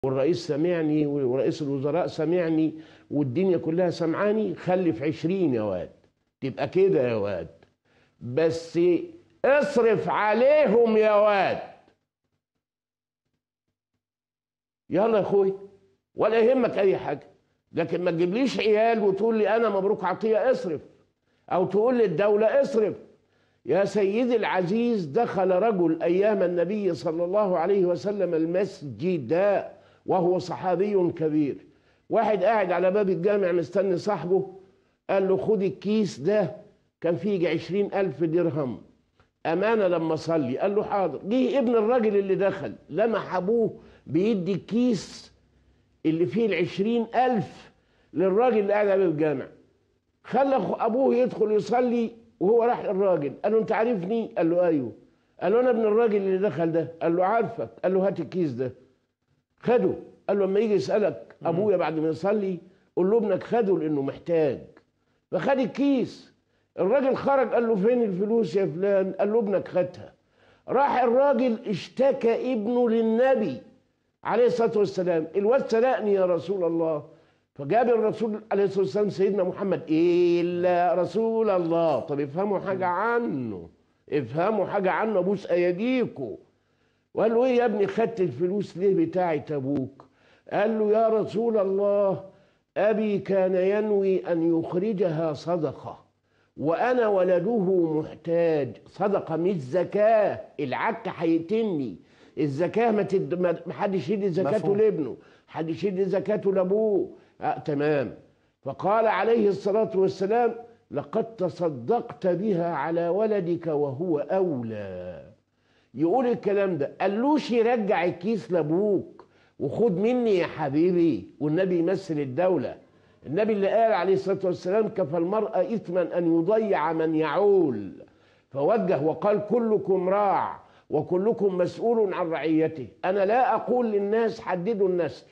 والرئيس سمعني ورئيس الوزراء سمعني والدنيا كلها سمعاني خلف عشرين يا واد تبقى كده يا واد بس اصرف عليهم يا واد يلا يا اخوي ولا يهمك اي حاجه لكن ما تجيبليش عيال وتقول لي انا مبروك عطيه اصرف او تقول للدوله اصرف يا سيدي العزيز دخل رجل ايام النبي صلى الله عليه وسلم المسجد وهو صحابي كبير واحد قاعد على باب الجامع مستني صاحبه قال له خد الكيس ده كان فيه يجي عشرين ألف درهم أمانة لما صلي قال له حاضر جه ابن الراجل اللي دخل لمح أبوه بيدي الكيس اللي فيه العشرين ألف للراجل اللي قاعد على باب الجامع خلى أبوه يدخل يصلي وهو راح للراجل قال له أنت عارفني؟ قال له أيوه قال له أنا ابن الراجل اللي دخل ده قال له عارفك قال له هات الكيس ده خده قال له لما يجي يسألك أبويا بعد ما يصلي قول له ابنك خده لأنه محتاج فخد الكيس الراجل خرج قال له فين الفلوس يا فلان قال له ابنك خدها راح الراجل اشتكى ابنه للنبي عليه الصلاة والسلام الواد سرقني يا رسول الله فجاب الرسول عليه الصلاة والسلام سيدنا محمد إلا رسول الله طب افهموا حاجة عنه افهموا حاجة عنه أبوس أيديكم وقال له ايه يا ابني خدت الفلوس ليه بتاعة ابوك قال له يا رسول الله ابي كان ينوي ان يخرجها صدقه وانا ولده محتاج صدقه مش زكاه العك هيقتلني الزكاه ما تد... ما حدش يدي زكاته مفهوم. لابنه حدش يدي زكاته لابوه آه تمام فقال عليه الصلاه والسلام لقد تصدقت بها على ولدك وهو اولى يقول الكلام ده قالوش يرجع الكيس لابوك وخد مني يا حبيبي والنبي يمثل الدولة النبي اللي قال عليه الصلاة والسلام كفى المرأة إثما أن يضيع من يعول فوجه وقال كلكم راع وكلكم مسؤول عن رعيته أنا لا أقول للناس حددوا النسل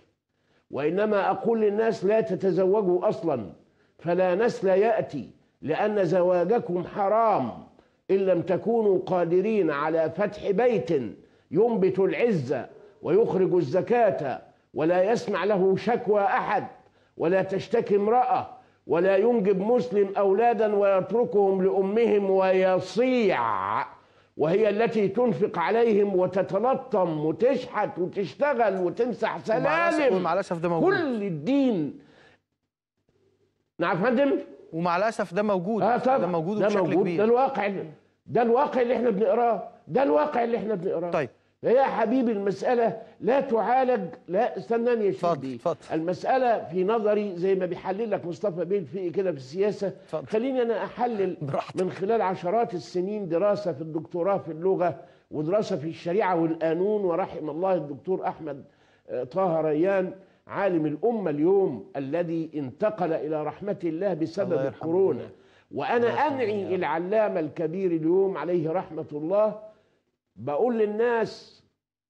وإنما أقول للناس لا تتزوجوا أصلا فلا نسل يأتي لأن زواجكم حرام إن لم تكونوا قادرين على فتح بيت ينبت العزة ويخرج الزكاة ولا يسمع له شكوى أحد ولا تشتكي امرأة ولا ينجب مسلم أولادا ويتركهم لأمهم ويصيع وهي التي تنفق عليهم وتتلطم وتشحت وتشتغل وتمسح ومع الأسف- سلالم ومع الأسف ده موجود كل الدين نعم يا فندم ومع الأسف ده موجود اه طبعا ده موجود ده بشكل موجود ده كبير الواقع ده الواقع اللي احنا بنقراه ده الواقع اللي احنا بنقراه طيب يا حبيبي المسألة لا تعالج لا استناني يا اتفضل، شيخي اتفضل. المسألة في نظري زي ما بيحلل لك مصطفى بيه الفقي كده في السياسة اتفضل. خليني أنا أحلل براحتك. من خلال عشرات السنين دراسة في الدكتوراه في اللغة ودراسة في الشريعة والقانون ورحم الله الدكتور أحمد آه، طه ريان عالم الأمة اليوم الذي انتقل إلى رحمة الله بسبب الله يرحمه. الكورونا وأنا الله يرحمه يا أنعي رب. العلامة الكبير اليوم عليه رحمة الله بقول للناس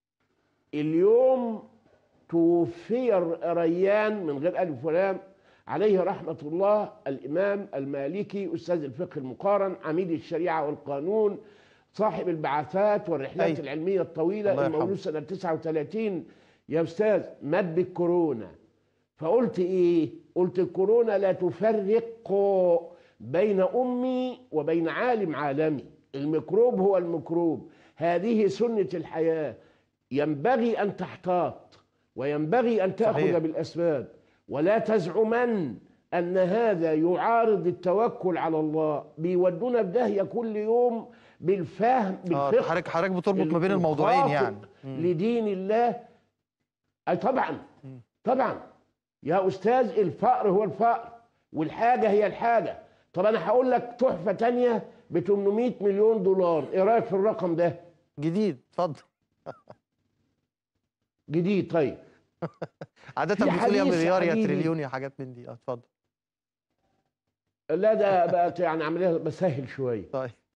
اليوم توفي ريان من غير ألف ولام عليه رحمة الله الإمام المالكي أستاذ الفقه المقارن عميد الشريعة والقانون صاحب البعثات والرحلات أيوة. العلمية الطويلة الله يرحمه. المولود سنة 39 يا أستاذ مات بالكورونا فقلت إيه؟ قلت الكورونا لا تفرق بين أمي وبين عالم عالمي الميكروب هو الميكروب هذه سنة الحياة ينبغي أن تحتاط وينبغي أن تأخذ صحيح. بالأسباب ولا تزعمن أن هذا يعارض التوكل على الله بيودونا في داهية كل يوم بالفهم اه بالفقه حضرتك حضرتك بتربط ما بين الموضوعين الخاطئ يعني لدين الله أي طبعا طبعا يا أستاذ الفقر هو الفقر والحاجة هي الحاجة طب أنا هقول لك تحفة تانية ب 800 مليون دولار إيه رأيك في الرقم ده جديد اتفضل جديد طيب عادة في بتقول يا حديث مليار يا حبيبي. تريليون يا حاجات من دي اه اتفضل لا ده بقت يعني عملية بسهل شوية طيب